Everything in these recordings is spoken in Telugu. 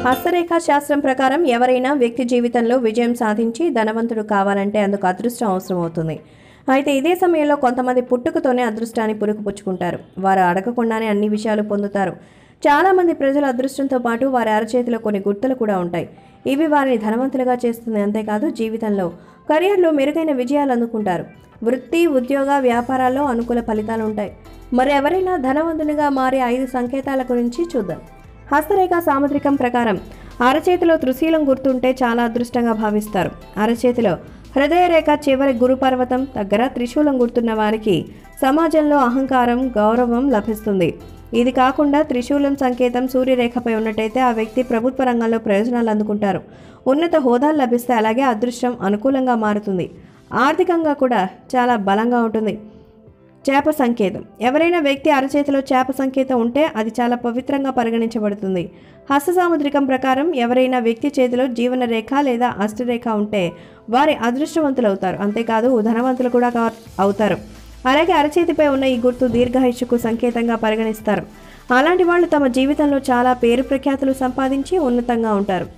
హస్తరేఖ శాస్త్రం ప్రకారం ఎవరైనా వ్యక్తి జీవితంలో విజయం సాధించి ధనవంతుడు కావాలంటే అందుకు అదృష్టం అవసరం అవుతుంది అయితే ఇదే సమయంలో కొంతమంది పుట్టుకతోనే అదృష్టాన్ని పురుకుపుచ్చుకుంటారు వారు అడగకుండానే అన్ని విషయాలు పొందుతారు చాలామంది ప్రజల అదృష్టంతో పాటు వారి అరచేతిలో కొన్ని గుర్తులు కూడా ఉంటాయి ఇవి వారిని ధనవంతులుగా చేస్తుంది అంతేకాదు జీవితంలో కెరియర్లో మెరుగైన విజయాలు అందుకుంటారు వృత్తి ఉద్యోగ వ్యాపారాల్లో అనుకూల ఫలితాలు ఉంటాయి మరి ఎవరైనా ధనవంతునిగా మారే ఐదు సంకేతాల గురించి చూద్దాం హస్తరేఖ సాముద్రికం ప్రకారం అరచేతిలో త్రిశూలం గుర్తుంటే చాలా అదృష్టంగా భావిస్తారు అరచేతిలో హృదయ రేఖ చివరి గురుపర్వతం దగ్గర త్రిశూలం గుర్తున్న వారికి సమాజంలో అహంకారం గౌరవం లభిస్తుంది ఇది కాకుండా త్రిశూలం సంకేతం సూర్యరేఖపై ఉన్నట్టయితే ఆ వ్యక్తి ప్రభుత్వ రంగంలో ప్రయోజనాలు అందుకుంటారు ఉన్నత హోదాలు లభిస్తే అలాగే అదృష్టం అనుకూలంగా మారుతుంది ఆర్థికంగా కూడా చాలా బలంగా ఉంటుంది చేప సంకేతం ఎవరైనా వ్యక్తి అరచేతిలో చేప సంకేతం ఉంటే అది చాలా పవిత్రంగా పరిగణించబడుతుంది హస్త సాముద్రికం ప్రకారం ఎవరైనా వ్యక్తి చేతిలో జీవన రేఖ లేదా అష్టరేఖ ఉంటే వారి అదృష్టవంతులు అవుతారు అంతేకాదు ధనవంతులు కూడా కా- అవుతారు అలాగే అరచేతిపై ఉన్న ఈ గుర్తు దీర్ఘాయుష్కు సంకేతంగా పరిగణిస్తారు అలాంటి వాళ్ళు తమ జీవితంలో చాలా పేరు ప్రఖ్యాతులు సంపాదించి ఉన్నతంగా ఉంటారు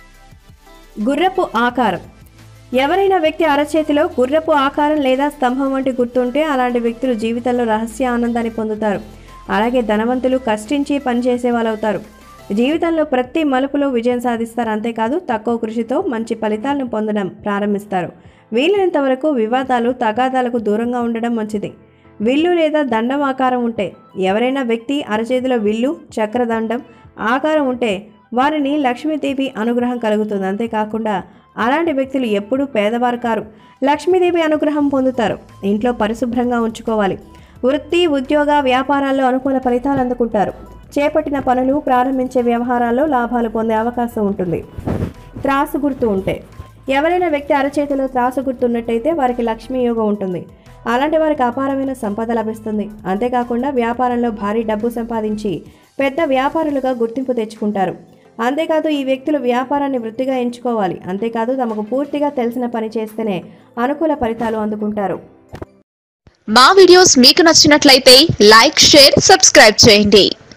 గుర్రపు ఆకారం ఎవరైనా వ్యక్తి అరచేతిలో గుర్రపు ఆకారం లేదా స్తంభం వంటి గుర్తుంటే అలాంటి వ్యక్తులు జీవితంలో రహస్య ఆనందాన్ని పొందుతారు అలాగే ధనవంతులు కష్టించి పనిచేసే వాళ్ళు అవుతారు జీవితంలో ప్రతి మలుపులో విజయం సాధిస్తారు అంతేకాదు తక్కువ కృషితో మంచి ఫలితాలను పొందడం ప్రారంభిస్తారు వీలైనంత వరకు వివాదాలు తగాదాలకు దూరంగా ఉండడం మంచిది విల్లు లేదా దండం ఆకారం ఉంటే ఎవరైనా వ్యక్తి అరచేతిలో విల్లు చక్రదండం ఆకారం ఉంటే వారిని లక్ష్మీదేవి అనుగ్రహం కలుగుతుంది అంతేకాకుండా అలాంటి వ్యక్తులు ఎప్పుడూ పేదవారు కారు లక్ష్మీదేవి అనుగ్రహం పొందుతారు ఇంట్లో పరిశుభ్రంగా ఉంచుకోవాలి వృత్తి ఉద్యోగ వ్యాపారాల్లో అనుకూల ఫలితాలు అందుకుంటారు చేపట్టిన పనులు ప్రారంభించే వ్యవహారాల్లో లాభాలు పొందే అవకాశం ఉంటుంది త్రాసు గుర్తు ఉంటే ఎవరైనా వ్యక్తి అరచేతిలో త్రాసు గుర్తు ఉన్నట్టయితే వారికి లక్ష్మీ యోగం ఉంటుంది అలాంటి వారికి అపారమైన సంపద లభిస్తుంది అంతేకాకుండా వ్యాపారంలో భారీ డబ్బు సంపాదించి పెద్ద వ్యాపారులుగా గుర్తింపు తెచ్చుకుంటారు అంతేకాదు ఈ వ్యక్తులు వ్యాపారాన్ని వృత్తిగా ఎంచుకోవాలి అంతేకాదు తమకు పూర్తిగా తెలిసిన పని చేస్తేనే అనుకూల ఫలితాలు అందుకుంటారు మా వీడియోస్ మీకు నచ్చినట్లయితే లైక్ షేర్ సబ్స్క్రైబ్ చేయండి